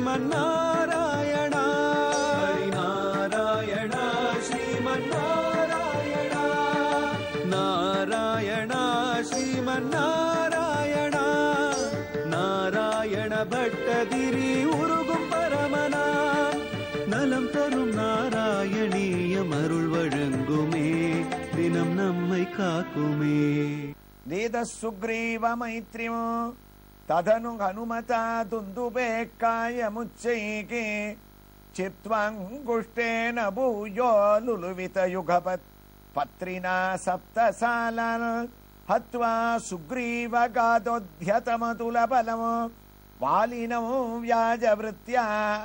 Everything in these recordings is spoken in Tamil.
ஸ்ரீமன்னாராயணா ஹரிநாராயணா ஸ்ரீமன்னாராயணா நாராயணா ஸ்ரீமன்னாராயணா நாராயண பட்டதிரி உருகும் பரமனாம் நலம் தரும் நாராயணீயம் அருள் வழங்குமே தினம் நம்மை காக்குமே नीतः सुग्रीव मैत्र्यम् तदनु हनुमता दुन्दुबेक्कायमुच्चैके चित्वाङ्गुष्टेन भूयो लुलुवितयुगपत् पत्रिना सप्तसालान् हत्वा सुग्रीवगादोद्यतमतुलबलम् वालिनौ व्याजवृत्त्या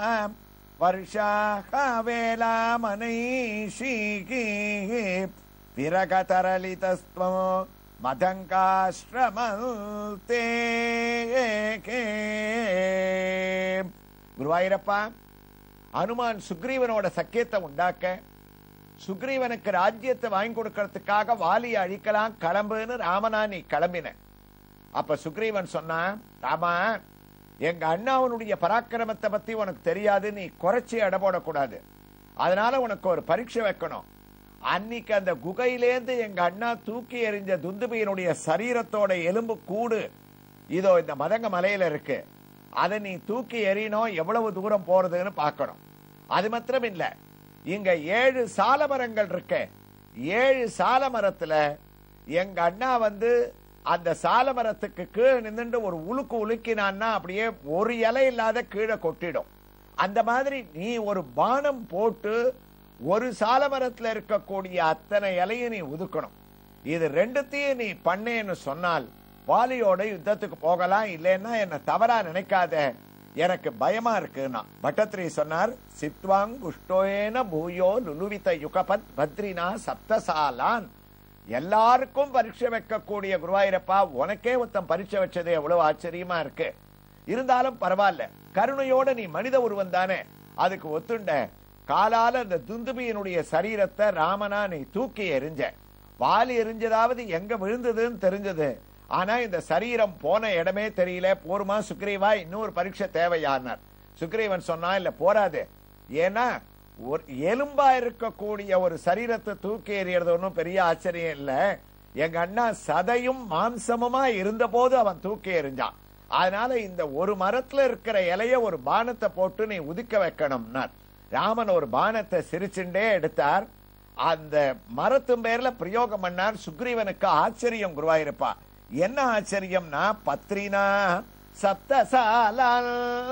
वर्षावेलामनैषीकी विरगतरलितस्त्वम् மதங்காஸ்ரமல்தே குருவாயிரப்பா அனுமான் சுக்ரீவனோட சக்கியத்தை உண்டாக்க சுக்ரீவனுக்கு ராஜ்யத்தை வாங்கி கொடுக்கறதுக்காக வாலியை அழிக்கலாம் கிளம்புன்னு ராமனா நீ கிளம்பின அப்ப சுக்ரீவன் சொன்னான் ராமா எங்க அண்ணாவனுடைய பராக்கிரமத்தை பத்தி உனக்கு தெரியாது நீ குறைச்சி எடை போடக்கூடாது அதனால உனக்கு ஒரு பரீட்சை வைக்கணும் அன்னைக்கு அந்த குகையிலேந்து எங்க அண்ணா தூக்கி எறிஞ்ச துந்துபியனுடைய சரீரத்தோட எலும்பு கூடு இதோ இந்த மதங்க மலையில இருக்கு அதை நீ தூக்கி எறியணும் எவ்வளவு தூரம் போறதுன்னு பார்க்கணும் அது மாத்திரம் இல்ல இங்க ஏழு சால மரங்கள் இருக்கு ஏழு சால மரத்துல எங்க அண்ணா வந்து அந்த சால மரத்துக்கு கீழே நின்னுட்டு ஒரு உலுக்கு உலுக்கினான்னா அப்படியே ஒரு இலை இல்லாத கீழே கொட்டிடும் அந்த மாதிரி நீ ஒரு பானம் போட்டு ஒரு சாலமரத்துல இருக்கக்கூடிய அத்தனை இலையும் நீ ஒதுக்கணும் இது ரெண்டுத்தையும் நீ பண்ணேன்னு சொன்னால் வாலியோட யுத்தத்துக்கு போகலாம் இல்லைன்னா என்ன தவறா நினைக்காத எனக்கு பயமா இருக்குன்னா பட்டத்ரி சொன்னார் சித்வாங் குஷ்டோயேன பூயோ லுலுவித யுகபத் பத்ரினா சப்தசாலான் எல்லாருக்கும் பரீட்சை வைக்கக்கூடிய குருவாயிரப்பா உனக்கே ஒருத்தன் பரீட்சை வச்சது எவ்வளவு ஆச்சரியமா இருக்கு இருந்தாலும் பரவாயில்ல கருணையோட நீ மனித உருவம் தானே அதுக்கு ஒத்துண்ட காலால அந்த துந்துபியினுடைய சரீரத்தை ராமனா நீ தூக்கி எறிஞ்ச வாலி எரிஞ்சதாவது எங்க விழுந்ததுன்னு தெரிஞ்சது ஆனா இந்த சரீரம் போன இடமே தெரியல போருமா சுக்ரீவா இன்னொரு பரீட்சை தேவையானார் சுக்ரீவன் சொன்னா இல்ல போராது ஏன்னா ஒரு எலும்பா இருக்கக்கூடிய ஒரு சரீரத்தை தூக்கி எறியறது ஒன்றும் பெரிய ஆச்சரியம் இல்ல எங்க அண்ணா சதையும் மாம்சமுமா இருந்த போது அவன் தூக்கி எறிஞ்சான் அதனால இந்த ஒரு மரத்துல இருக்கிற இலைய ஒரு பானத்தை போட்டு நீ உதிக்க வைக்கணும்னார் ராமன் ஒரு பானத்தை சிரிச்சுண்டே எடுத்தார் அந்த மரத்தின் பேர்ல பிரயோகம் பண்ணார் சுக்ரீவனுக்கு ஆச்சரியம் குருவாயிருப்பா என்ன ஆச்சரியம்னா பத்ரினா சப்தசாலால்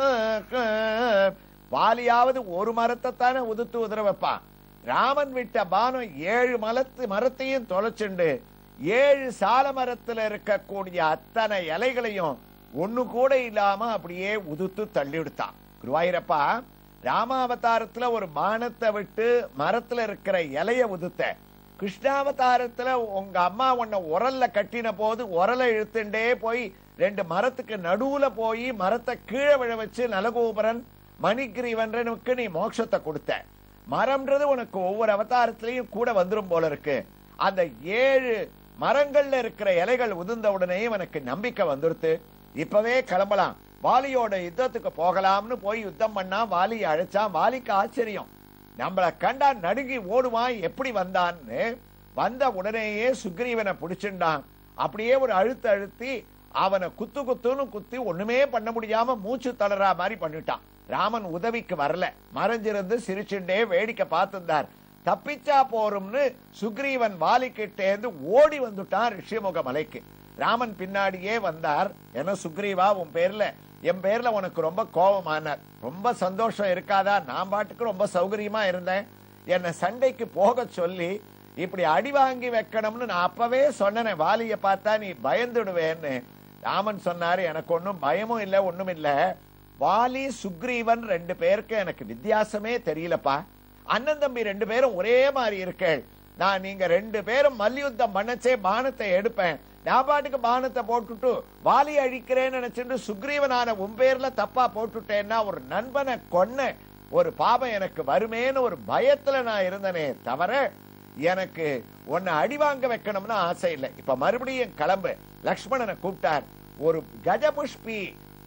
வாலியாவது ஒரு மரத்தை தானே உதுத்து உதற வைப்பான் ராமன் விட்ட பானம் ஏழு மலத்து மரத்தையும் தொலைச்சுண்டு ஏழு சால மரத்துல இருக்கக்கூடிய அத்தனை இலைகளையும் ஒண்ணு கூட இல்லாம அப்படியே உதுத்து தள்ளிவிடுத்தான் குருவாயிரப்பா ராமாவதாரத்துல ஒரு பானத்தை விட்டு மரத்துல இருக்கிற இலைய உதுத்த கிருஷ்ணாவதாரத்துல உங்க அம்மா உன்னை உரல்ல கட்டின போது உரலை இழுத்துண்டே போய் ரெண்டு மரத்துக்கு நடுவுல போய் மரத்தை கீழே விழ வச்சு நலகோபுரன் மணிகிரீவன்றனுக்கு நீ மோட்சத்தை கொடுத்த மரம்ன்றது உனக்கு ஒவ்வொரு அவதாரத்திலையும் கூட வந்துரும் போல இருக்கு அந்த ஏழு மரங்கள்ல இருக்கிற இலைகள் உதிர்ந்த உடனே எனக்கு நம்பிக்கை வந்துருத்து இப்பவே கிளம்பலாம் வாலியோட யுத்தத்துக்கு போகலாம்னு போய் யுத்தம் பண்ணா வாலியை அழைச்சான் வாலிக்கு ஆச்சரியம் நம்மள கண்டா நடுங்கி ஓடுவான் எப்படி வந்தான்னு வந்த உடனேயே சுக்ரீவனை பிடிச்சுண்டான் அப்படியே ஒரு அழுத்த அழுத்தி அவனை குத்து குத்துன்னு குத்தி ஒண்ணுமே பண்ண முடியாம மூச்சு தளரா மாதிரி பண்ணிட்டான் ராமன் உதவிக்கு வரல மறைஞ்சிருந்து சிரிச்சுண்டே வேடிக்கை பார்த்திருந்தார் தப்பிச்சா போரும்னு சுக்ரீவன் வாலிக்கிட்டேந்து ஓடி வந்துட்டான் ரிஷிமுக மலைக்கு ராமன் பின்னாடியே வந்தார் என்ன சுக்ரீவா உன் பேர்ல என் பேர்ல உனக்கு ரொம்ப கோபமானார் ரொம்ப சந்தோஷம் இருக்காதா நான் பாட்டுக்கு ரொம்ப சௌகரியமா இருந்தேன் என்னை சண்டைக்கு போக சொல்லி இப்படி அடி வாங்கி வைக்கணும்னு நான் அப்பவே சொன்னேன் வாலிய பார்த்தா நீ பயந்துடுவேன்னு ராமன் சொன்னாரு எனக்கு ஒண்ணும் பயமும் இல்ல ஒண்ணும் இல்ல வாலி சுக்ரீவன் ரெண்டு பேருக்கு எனக்கு வித்தியாசமே தெரியலப்பா அண்ணன் தம்பி ரெண்டு பேரும் ஒரே மாதிரி இருக்கேள் நான் நீங்க ரெண்டு பேரும் மல்யுத்தம் பண்ணச்சே பானத்தை எடுப்பேன் நான் பாட்டுக்கு பானத்தை போட்டுட்டு வாலி அழிக்கிறேன்னு நினைச்சிட்டு சுக்ரீவனான உன் பேர்ல தப்பா போட்டுட்டேன்னா ஒரு நண்பனை கொன்ன ஒரு பாபம் எனக்கு வருமேன்னு ஒரு பயத்துல நான் இருந்தனே தவிர எனக்கு உன்னை அடி வாங்க வைக்கணும்னு ஆசை இல்லை இப்ப மறுபடியும் கிளம்பு லக்ஷ்மணனை கூப்பிட்டார் ஒரு கஜபுஷ்பி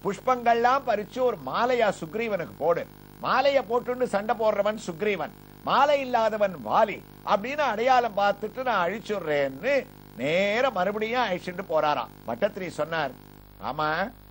புஷ்பங்கள்லாம் பறிச்சு ஒரு மாலையா சுக்ரீவனுக்கு போடு மாலைய போட்டுன்னு சண்டை போடுறவன் சுக்ரீவன் மாலை இல்லாதவன் வாலி அப்படின்னு அடையாளம் பார்த்துட்டு நான் அழிச்சுடுறேன்னு நேர மறுபடியும் அழிச்சுட்டு போறாராம் பட்டத்திரி சொன்னார் ஆமா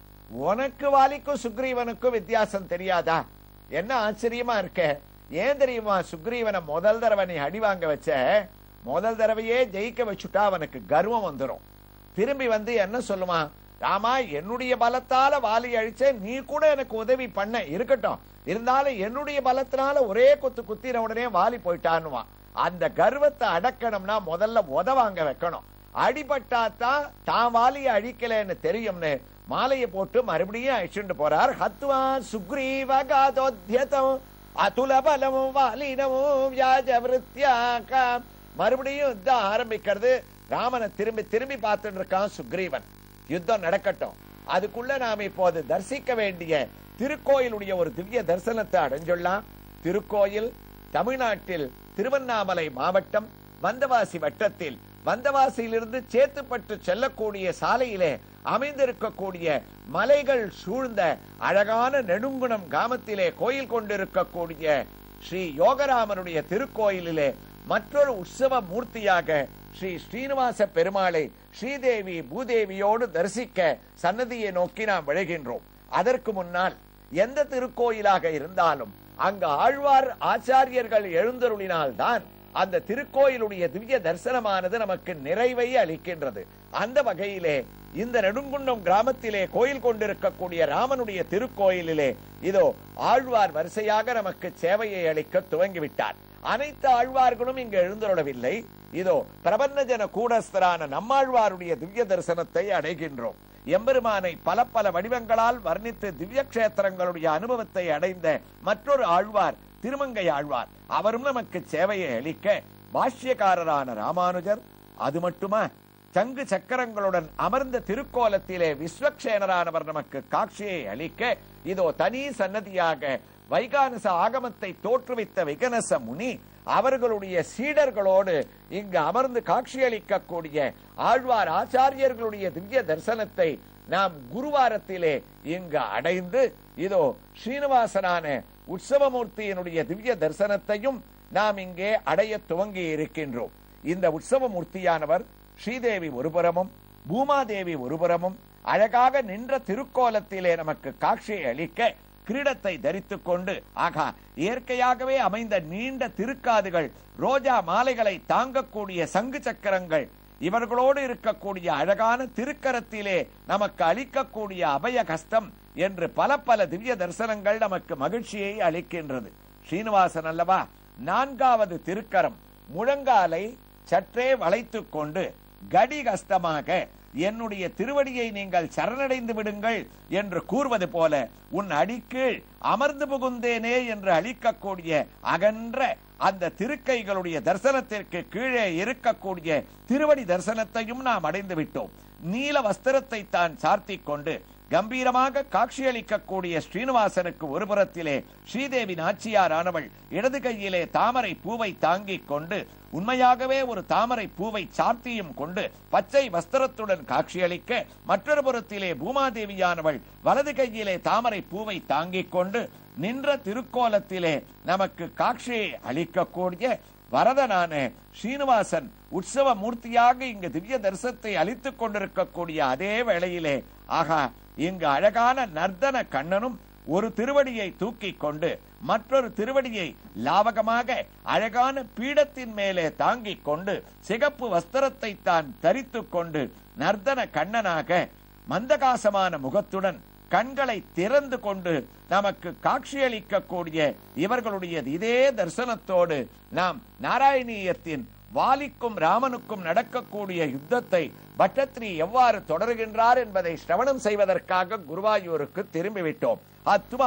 உனக்கு வாலிக்கும் சுக்ரீவனுக்கும் வித்தியாசம் தெரியாதா என்ன ஆச்சரியமா இருக்க ஏன் தெரியுமா சுக்ரீவனை முதல் தடவை நீ அடி வாங்க வச்ச முதல் தடவையே ஜெயிக்க வச்சுட்டா அவனுக்கு கர்வம் வந்துரும் திரும்பி வந்து என்ன சொல்லுவான் ராமா என்னுடைய பலத்தால வாலி அழிச்ச நீ கூட எனக்கு உதவி பண்ண இருக்கட்டும் இருந்தாலும் என்னுடைய பலத்தினால ஒரே குத்து குத்தின உடனே வாலி போயிட்டான்னுவான் அந்த கர்வத்தை அடக்கணும்னா முதல்ல உத வாங்க வைக்கணும் அடிபட்டா தான் தான் வாலியை அழிக்கலன்னு தெரியும்னு மாலையை போட்டு மறுபடியும் அழிச்சுட்டு போறார் ஹத்வா சுக்ரீவ காதோத்யதம் அதுல பலமும் வாலினமும் வியாஜ விருத்தியாக மறுபடியும் யுத்தம் ஆரம்பிக்கிறது ராமனை திரும்பி திரும்பி பார்த்துட்டு இருக்கான் சுக்ரீவன் யுத்தம் நடக்கட்டும் அதுக்குள்ள நாம் இப்போது தரிசிக்க வேண்டிய திருக்கோயிலுடைய ஒரு திவ்ய தரிசனத்தை அடைஞ்சுள்ளலாம் திருக்கோயில் தமிழ்நாட்டில் திருவண்ணாமலை மாவட்டம் வந்தவாசி வட்டத்தில் வந்தவாசியிலிருந்து சேத்துப்பட்டு செல்லக்கூடிய சாலையிலே அமைந்திருக்கக்கூடிய மலைகள் சூழ்ந்த அழகான நெடுங்குணம் கிராமத்திலே கோயில் கொண்டிருக்கக்கூடிய ஸ்ரீ யோகராமனுடைய திருக்கோயிலிலே மற்றொரு உற்சவ மூர்த்தியாக ஸ்ரீ ஸ்ரீனிவாச பெருமாளை ஸ்ரீதேவி பூதேவியோடு தரிசிக்க சன்னதியை நோக்கி நாம் விழுகின்றோம் அதற்கு முன்னால் எந்த திருக்கோயிலாக இருந்தாலும் அங்கு ஆழ்வார் ஆச்சாரியர்கள் எழுந்தருளினால்தான் அந்த திருக்கோயிலுடைய திவ்ய தரிசனமானது நமக்கு நிறைவை அளிக்கின்றது அந்த வகையிலே இந்த நெடுங்குன்றம் கிராமத்திலே கோயில் கொண்டிருக்கக்கூடிய ராமனுடைய திருக்கோயிலிலே இதோ ஆழ்வார் வரிசையாக நமக்கு சேவையை அளிக்க துவங்கிவிட்டார் அனைத்து ஆழ்வார்களும் இங்கு எழுந்தருளவில்லை இதோ பிரபன்னஜன கூடஸ்தரான நம்மாழ்வாருடைய திவ்ய தரிசனத்தை அடைகின்றோம் எம்பெருமானை பல பல வடிவங்களால் வர்ணித்து திவ்ய கஷேத்திரங்களுடைய அனுபவத்தை அடைந்த மற்றொரு ஆழ்வார் திருமங்கை ஆழ்வார் அவரும் நமக்கு சேவையை அளிக்க பாஷ்யக்காரரான ராமானுஜர் அது மட்டுமா சங்கு சக்கரங்களுடன் அமர்ந்த திருக்கோலத்திலே விஸ்வக்ஷேனரானவர் நமக்கு காட்சியை அளிக்க இதோ தனி சன்னதியாக வைகானச ஆகமத்தை தோற்றுவித்த விகனச முனி அவர்களுடைய சீடர்களோடு இங்கு அமர்ந்து காட்சியளிக்கக்கூடிய ஆழ்வார் ஆச்சாரியர்களுடைய திவ்ய தரிசனத்தை நாம் குருவாரத்திலே இங்கு அடைந்து இதோ ஸ்ரீனிவாசனான உற்சவமூர்த்தியினுடைய திவ்ய தரிசனத்தையும் நாம் இங்கே அடைய துவங்கி இருக்கின்றோம் இந்த உற்சவமூர்த்தியானவர் ஸ்ரீதேவி ஒருபுறமும் பூமாதேவி ஒருபுறமும் அழகாக நின்ற திருக்கோலத்திலே நமக்கு காட்சியை அளிக்க கிரீடத்தை தரித்துக் கொண்டு ஆகா இயற்கையாகவே அமைந்த நீண்ட திருக்காதுகள் ரோஜா மாலைகளை தாங்கக்கூடிய சங்கு சக்கரங்கள் இவர்களோடு இருக்கக்கூடிய அழகான திருக்கரத்திலே நமக்கு அளிக்கக்கூடிய அபய கஸ்தம் என்று பல பல திவ்ய தரிசனங்கள் நமக்கு மகிழ்ச்சியை அளிக்கின்றது ஸ்ரீனிவாசன் அல்லவா நான்காவது திருக்கரம் முழங்காலை சற்றே வளைத்துக் கொண்டு கடிகஸ்தமாக என்னுடைய திருவடியை நீங்கள் சரணடைந்து விடுங்கள் என்று கூறுவது போல உன் அடிக்கீழ் அமர்ந்து புகுந்தேனே என்று அளிக்கக்கூடிய அகன்ற அந்த திருக்கைகளுடைய தரிசனத்திற்கு கீழே இருக்கக்கூடிய திருவடி தரிசனத்தையும் நாம் அடைந்து விட்டோம் நீல வஸ்திரத்தை தான் சார்த்திக் கொண்டு கம்பீரமாக காட்சியளிக்கக்கூடிய ஸ்ரீனிவாசனுக்கு ஒரு புறத்திலே ஸ்ரீதேவி நாச்சியார் ஆனவள் இடது கையிலே தாமரை பூவை தாங்கிக் கொண்டு உண்மையாகவே ஒரு தாமரை பூவை சார்த்தியும் கொண்டு பச்சை வஸ்திரத்துடன் காட்சியளிக்க மற்றொரு புறத்திலே பூமாதேவியானவள் வலது கையிலே தாமரை பூவை தாங்கிக் கொண்டு நின்ற திருக்கோலத்திலே நமக்கு காட்சியை அளிக்கக்கூடிய வரதனான ஸ்ரீனிவாசன் உற்சவ மூர்த்தியாக இங்கு திவ்ய தரிசனத்தை அளித்துக் கொண்டிருக்கக்கூடிய அதே வேளையிலே ஆகா இங்கு அழகான நர்தன கண்ணனும் ஒரு திருவடியை தூக்கிக் கொண்டு மற்றொரு திருவடியை லாவகமாக அழகான பீடத்தின் மேலே தாங்கிக் கொண்டு சிகப்பு வஸ்திரத்தை தான் தரித்துக் கொண்டு நர்தன கண்ணனாக மந்தகாசமான முகத்துடன் கண்களை திறந்து கொண்டு நமக்கு காட்சியளிக்கக்கூடிய இவர்களுடைய இதே தரிசனத்தோடு நாம் நாராயணீயத்தின் வாலிக்கும் ராமனுக்கும் நடக்கக்கூடிய யுத்தத்தை பட்டத்ரி எவ்வாறு தொடர்கின்றார் என்பதை சிரவணம் செய்வதற்காக குருவாயூருக்கு திரும்பிவிட்டோம் அத்மா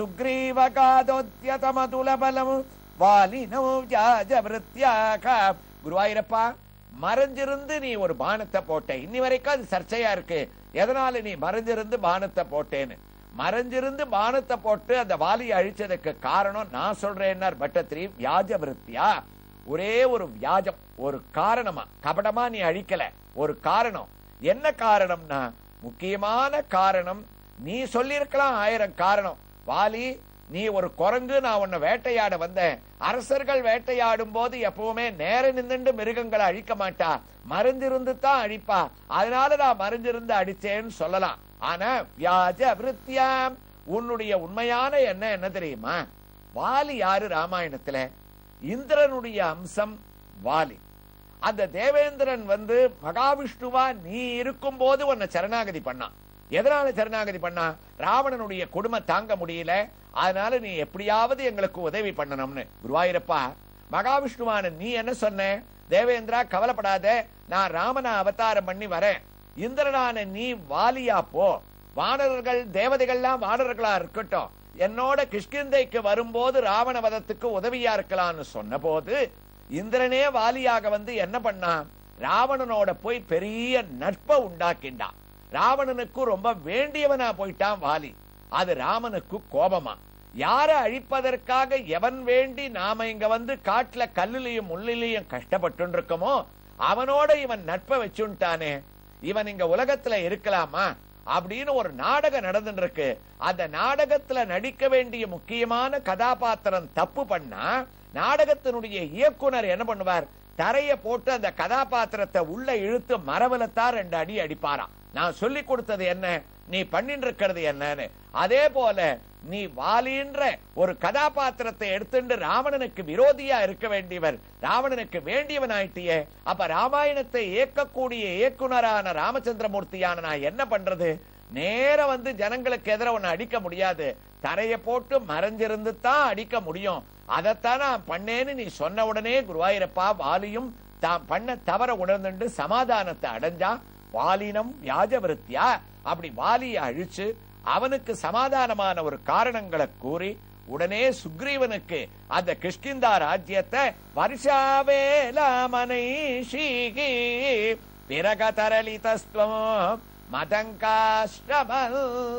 சுக்ரீவகாதோத்யதமதுலபலம் வாலினோ வியாஜவிருத்தியாக குருவாயூரப்பா மறைஞ்சிருந்து நீ ஒரு பானத்தை போட்ட இன்னி வரைக்கும் அது சர்ச்சையா இருக்கு எதனால நீ மறைஞ்சிருந்து பானத்தை போட்டேன்னு மறைஞ்சிருந்து பானத்தை போட்டு அந்த வாலியை அழிச்சதுக்கு காரணம் நான் சொல்றேன் பட்டத்திரி வியாஜ விருத்தியா ஒரே ஒரு வியாஜம் ஒரு காரணமா கபடமா நீ அழிக்கல ஒரு காரணம் என்ன காரணம்னா முக்கியமான காரணம் நீ சொல்லியிருக்கலாம் ஆயிரம் காரணம் வாலி நீ ஒரு குரங்கு நான் உன்னை வேட்டையாட வந்தேன் அரசர்கள் வேட்டையாடும் போது எப்பவுமே நேர நின்னுண்டு மிருகங்களை அழிக்க மாட்டா மறைஞ்சிருந்து தான் அழிப்பா அதனால நான் மறைஞ்சிருந்து அடிச்சேன்னு சொல்லலாம் ஆனா வியாஜ விருத்தியாம் உன்னுடைய உண்மையான என்ன என்ன தெரியுமா வாலி யாரு ராமாயணத்துல இந்திரனுடைய அம்சம் வாலி அந்த தேவேந்திரன் வந்து மகாவிஷ்ணுவா நீ இருக்கும் போது உன்னை சரணாகதி பண்ணான் எதனால சரணாகதி பண்ணா ராவணனுடைய கொடுமை தாங்க முடியல அதனால நீ எப்படியாவது எங்களுக்கு உதவி பண்ணணும்னு குருவாயிரப்பா மகாவிஷ்ணுவான நீ என்ன சொன்ன தேவேந்திரா கவலைப்படாத நான் ராமனை அவதாரம் பண்ணி வரேன் இந்திரனான நீ வாலியா போ வானரர்கள் தேவதைகள்லாம் வானரர்களா இருக்கட்டும் என்னோட கிஷ்கிந்தைக்கு வரும்போது ராவண வதத்துக்கு உதவியா இருக்கலாம்னு சொன்ன போது இந்திரனே வாலியாக வந்து என்ன பண்ணான் ராவணனோட போய் பெரிய நட்பை உண்டாக்கிண்டான் ராவணனுக்கு ரொம்ப வேண்டியவனா போயிட்டான் வாலி அது ராமனுக்கு கோபமா யார அழிப்பதற்காக எவன் வேண்டி நாம இங்க வந்து காட்டுல கல்லுலயும் முள்ளிலையும் கஷ்டப்பட்டு இருக்கோமோ அவனோட இவன் நட்பை வச்சுட்டானே இவன் இங்க உலகத்துல இருக்கலாமா அப்படின்னு ஒரு நாடகம் நடந்துட்டு இருக்கு அந்த நாடகத்துல நடிக்க வேண்டிய முக்கியமான கதாபாத்திரம் தப்பு பண்ணா நாடகத்தினுடைய இயக்குனர் என்ன பண்ணுவார் தரைய போட்டு அந்த கதாபாத்திரத்தை உள்ள இழுத்து மரவலத்தான் ரெண்டு அடி அடிப்பாராம் நான் சொல்லி கொடுத்தது என்ன நீ பண்ணிட்டு இருக்கிறது என்னன்னு அதே போல நீ வாலின்ற ஒரு கதாபாத்திரத்தை எடுத்துட்டு ராவணனுக்கு விரோதியா இருக்க வேண்டியவர் ராவணனுக்கு வேண்டியவன் ஆயிட்டியே அப்ப ராமாயணத்தை இயக்கக்கூடிய இயக்குனரான ராமச்சந்திரமூர்த்தியான நான் என்ன பண்றது நேர வந்து ஜனங்களுக்கு எதிர உன்னை அடிக்க முடியாது தரைய போட்டு மறைஞ்சிருந்து தான் அடிக்க முடியும் அதைத்தான் நான் பண்ணேன்னு நீ சொன்ன உடனே குருவாயிரப்பா வாலியும் தான் பண்ண தவற உணர்ந்துட்டு சமாதானத்தை அடைஞ்சா வாலினம் வியாஜவிருத்தியா அப்படி வாலியை அழிச்சு அவனுக்கு சமாதானமான ஒரு காரணங்களை கூறி உடனே சுக்ரீவனுக்கு அந்த கிஷ்கிந்தா ராஜ்யத்தை வருஷாவேலாமனை ஷீகி பிறக தரளிதஸ்துவம் மதங்காஷ்டமல்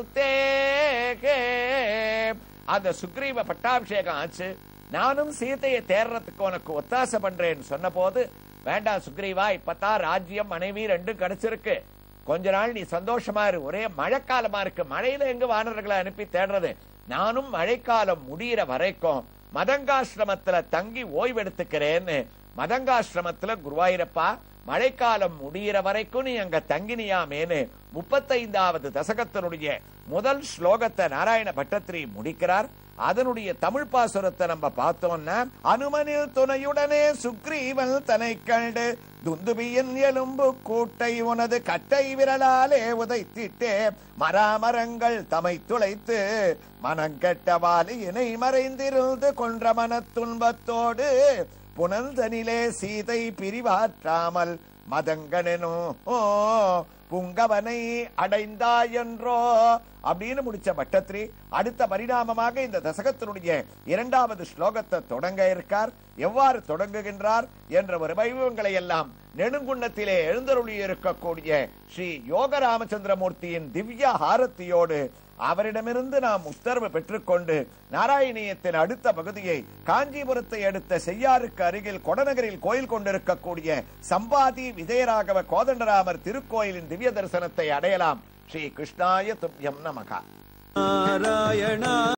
தேகே அந்த சுக்ரீவ பட்டாபிஷேகம் ஆச்சு நானும் சீதையை தேர்றதுக்கு உனக்கு ஒத்தாசை பண்றேன்னு சொன்ன போது வேண்டாம் சுக்ரீவா இப்பதான் ராஜ்யம் மனைவி ரெண்டும் கிடைச்சிருக்கு கொஞ்ச நாள் நீ சந்தோஷமா இரு ஒரே மழைக்காலமா இருக்கு மழையில எங்க வானர்களை அனுப்பி தேடுறது நானும் மழைக்காலம் முடியிற வரைக்கும் மதங்காசிரமத்துல தங்கி ஓய்வெடுத்துக்கிறேன்னு மதங்காசிரமத்துல குருவாயிரப்பா மழைக்காலம் முடியிற வரைக்கும் நீ அங்க தங்கினியாமேன்னு முப்பத்தைந்தாவது தசகத்தினுடைய முதல் ஸ்லோகத்தை நாராயண பட்டத்திரி முடிக்கிறார் அதனுடைய தமிழ் பாசுரத்தை நம்ம பார்த்தோம்னா அனுமனில் துணையுடனே சுக்ரீவன் தனை கண்டு துந்துபியின் எலும்பு கூட்டை உனது கட்டை விரலாலே உதைத்திட்டே மராமரங்கள் தமை துளைத்து மனங்கெட்ட வாலியினை மறைந்திருந்து கொன்ற மனத் துன்பத்தோடு புனல்தனிலே சீதை பிரிவாற்றாமல் மதங்கனெனும் ஓ புங்கவனை அடைந்தாயென்றோ அப்படின்னு முடிச்ச பட்டத்ரி அடுத்த பரிணாமமாக இந்த தசகத்தினுடைய இரண்டாவது ஸ்லோகத்தை தொடங்க இருக்கார் எவ்வாறு தொடங்குகின்றார் என்ற ஒரு வைபவங்களை எல்லாம் நெடுங்குன்னத்திலே எழுந்தருளி இருக்கக்கூடிய ஸ்ரீ யோக ராமச்சந்திரமூர்த்தியின் திவ்ய ஹாரத்தியோடு அவரிடமிருந்து நாம் உத்தரவு பெற்றுக்கொண்டு நாராயணியத்தின் அடுத்த பகுதியை காஞ்சிபுரத்தை அடுத்த செய்யாருக்கு அருகில் கொடநகரில் கோயில் கொண்டிருக்கக்கூடிய சம்பாதி விஜயராகவ கோதண்டராமர் திருக்கோயிலின் திவ்ய தரிசனத்தை அடையலாம் ஸ்ரீ கிருஷ்ணாய துப்யம் நமகா நாராயணா